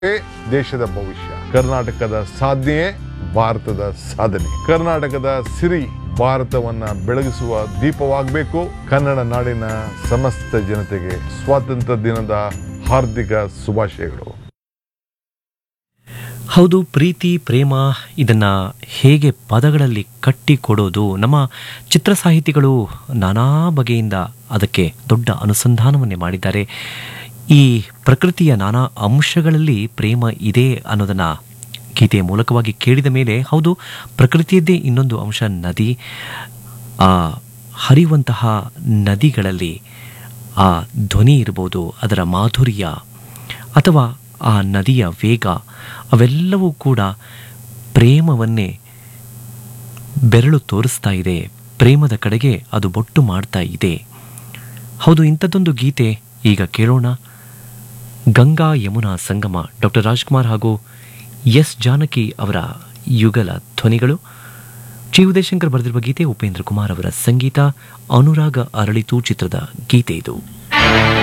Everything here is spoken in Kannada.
ದೇಶದ ಭವಿಷ್ಯ ಕರ್ನಾಟಕದ ಸಾಧನೆಯೇ ಭಾರತದ ಸಾಧನೆ ಕರ್ನಾಟಕದ ಸಿರಿ ಭಾರತವನ್ನ ಬೆಳಗಿಸುವ ದೀಪವಾಗಬೇಕು ಕನ್ನಡ ನಾಡಿನ ಸಮಸ್ತ ಜನತೆಗೆ ಸ್ವಾತಂತ್ರ್ಯ ದಿನದ ಹಾರ್ದಿಕ ಶುಭಾಶಯಗಳು ಹೌದು ಪ್ರೀತಿ ಪ್ರೇಮ ಇದನ್ನ ಹೇಗೆ ಪದಗಳಲ್ಲಿ ಕಟ್ಟಿಕೊಡೋದು ನಮ್ಮ ಚಿತ್ರ ಸಾಹಿತಿಗಳು ನಾನಾ ಬಗೆಯಿಂದ ಅದಕ್ಕೆ ದೊಡ್ಡ ಅನುಸಂಧಾನವನ್ನೇ ಮಾಡಿದ್ದಾರೆ ಈ ಪ್ರಕೃತಿಯ ನಾನಾ ಅಂಶಗಳಲ್ಲಿ ಪ್ರೇಮ ಇದೆ ಅನ್ನೋದನ್ನ ಗೀತೆಯ ಮೂಲಕವಾಗಿ ಕೇಳಿದ ಮೇಲೆ ಹೌದು ಪ್ರಕೃತಿಯದ್ದೇ ಇನ್ನೊಂದು ಅಂಶ ನದಿ ಆ ಹರಿಯುವಂತಹ ನದಿಗಳಲ್ಲಿ ಆ ಧ್ವನಿ ಇರ್ಬೋದು ಅದರ ಮಾಧುರ್ಯ ಅಥವಾ ಆ ನದಿಯ ವೇಗ ಅವೆಲ್ಲವೂ ಕೂಡ ಪ್ರೇಮವನ್ನೇ ಬೆರಳು ತೋರಿಸ್ತಾ ಇದೆ ಪ್ರೇಮದ ಕಡೆಗೆ ಅದು ಬೊಟ್ಟು ಮಾಡ್ತಾ ಇದೆ ಹೌದು ಇಂಥದ್ದೊಂದು ಗೀತೆ ಈಗ ಕೇಳೋಣ ಗಂಗಾ ಯಮುನಾ ಸಂಗಮ ಡಾಕ್ಟರ್ ರಾಜ್ಕುಮಾರ್ ಹಾಗೂ ಎಸ್ ಜಾನಕಿ ಅವರ ಯುಗಲ ಧ್ವನಿಗಳು ಜಿ ಉದಯಶಂಕರ್ ಬರೆದಿರುವ ಗೀತೆ ಉಪೇಂದ್ರ ಕುಮಾರ್ ಅವರ ಸಂಗೀತ ಅನುರಾಗ ಅರಳಿತು ಚಿತ್ರದ ಗೀತೆ ಇದು